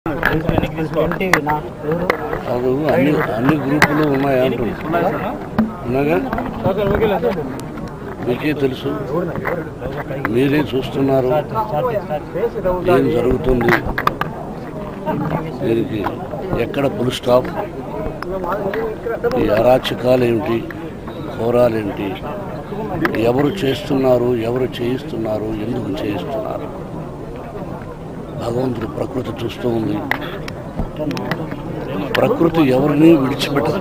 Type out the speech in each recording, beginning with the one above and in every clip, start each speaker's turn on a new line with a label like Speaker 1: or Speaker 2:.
Speaker 1: అది అన్ని అన్ని గ్రూపులు ఉన్నాయా అంటున్నా ఉన్నాగా మీకే తెలుసు మీరే చూస్తున్నారు ఏం జరుగుతుంది దీనికి ఎక్కడ ఫుల్ స్టాప్ ఈ అరాచకాలు ఏమిటి ఘోరాలేంటి ఎవరు చేస్తున్నారు ఎవరు చేయిస్తున్నారు ఎందుకు చేయిస్తున్నారు భగవంతుడు ప్రకృతి చూస్తూ ఉంది ప్రకృతి ఎవరిని విడిచిపెట్టదు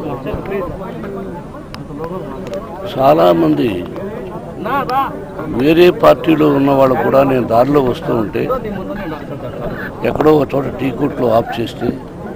Speaker 1: చాలామంది వేరే పార్టీలో ఉన్న వాళ్ళు కూడా నేను దారిలో వస్తూ ఉంటే ఎక్కడో ఒక చోట టీ కొట్లో ఆఫ్ చేస్తే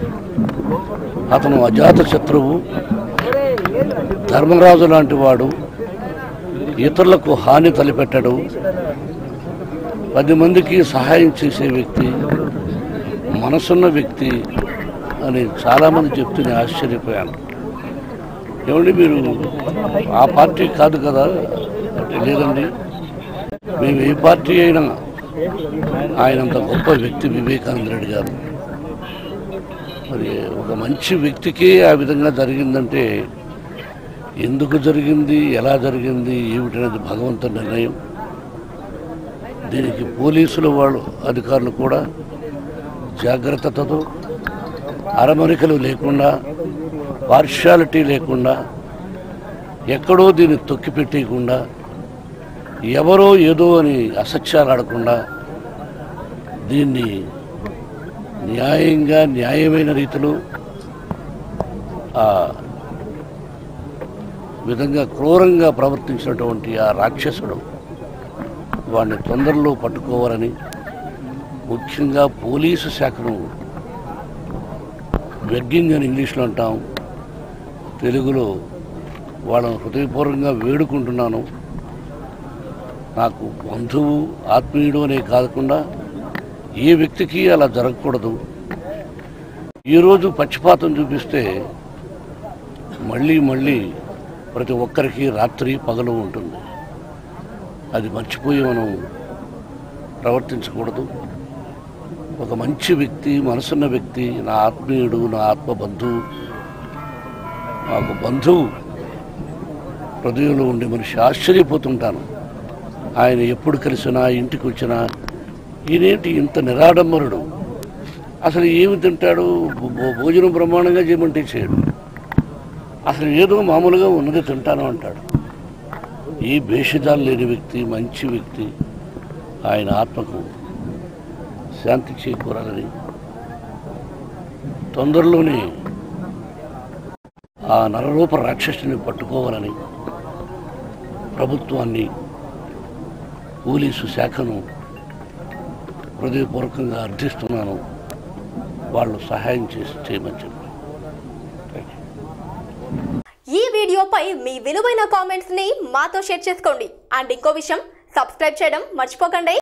Speaker 1: అతను అజాత శత్రువు ధర్మరాజు లాంటి వాడు ఇతరులకు హాని తలపెట్టడు పది మందికి సహాయం చేసే వ్యక్తి మనసున్న వ్యక్తి అని చాలామంది చెప్తూనే ఆశ్చర్యపోయాను ఏమండి మీరు ఆ పార్టీ కాదు కదా అంటే లేదండి మేము ఏ పార్టీ అయినా ఆయనంత గొప్ప వ్యక్తి వివేకానంద రెడ్డి గారు మరి ఒక మంచి వ్యక్తికి ఆ విధంగా జరిగిందంటే ఎందుకు జరిగింది ఎలా జరిగింది ఏమిటనేది భగవంతుని నిర్ణయం దీనికి పోలీసులు వాళ్ళు అధికారులు కూడా జాగ్రత్తతో అరమరికలు లేకుండా పార్షాలిటీ లేకుండా ఎక్కడో దీన్ని తొక్కిపెట్టేయకుండా ఎవరో ఏదో అని అసత్యాలు ఆడకుండా దీన్ని న్యాయంగా న్యాయమైన రీతిలో ఆ విధంగా క్రూరంగా ప్రవర్తించినటువంటి ఆ రాక్షసుడు వాడిని తొందరలో పట్టుకోవాలని ముఖ్యంగా పోలీసు శాఖను బెగ్గింగ్ అని ఇంగ్లీష్లో అంటాం తెలుగులో వాళ్ళను హృదయపూర్వకంగా వేడుకుంటున్నాను నాకు బంధువు ఆత్మీయుడు అనే కాకుండా ఏ వ్యక్తికి అలా జరగకూడదు ఈరోజు పక్షపాతం చూపిస్తే మళ్ళీ మళ్ళీ ప్రతి ఒక్కరికి రాత్రి పగలు ఉంటుంది అది మర్చిపోయి మనం ప్రవర్తించకూడదు ఒక మంచి వ్యక్తి మనసున్న వ్యక్తి నా ఆత్మీయుడు నా ఆత్మ బంధువు నాకు బంధువు హృదయంలో ఉండే మనిషి ఆశ్చర్యపోతుంటాను ఆయన ఎప్పుడు కలిసినా ఇంటికి వచ్చినా ఈయనేంటి ఇంత నిరాడంబరుడు అసలు ఏమి తింటాడు భో- భో- భోజనం బ్రహ్మాండంగా చేయమంటే చేయడు అసలు ఏదో మామూలుగా ఉన్నది తింటాను అంటాడు ఈ భేషజాలు లేని వ్యక్తి మంచి వ్యక్తి ఆయన ఆత్మకు శాంతి చేకూరాలని తొందరలోనే ఆ నరరూప రాక్షసుని పట్టుకోవాలని ప్రభుత్వాన్ని పోలీసు శాఖను హృదయపూర్వకంగా అర్థిస్తున్నాను వాళ్ళు సహాయం చేసి చేయమని చెప్పి థ్యాంక్ యూ
Speaker 2: ఈ వీడియోపై మీ విలువైన కామెంట్స్ ని మాతో షేర్ చేసుకోండి అండ్ ఇంకో విషయం సబ్స్క్రైబ్ చేయడం మర్చిపోకండి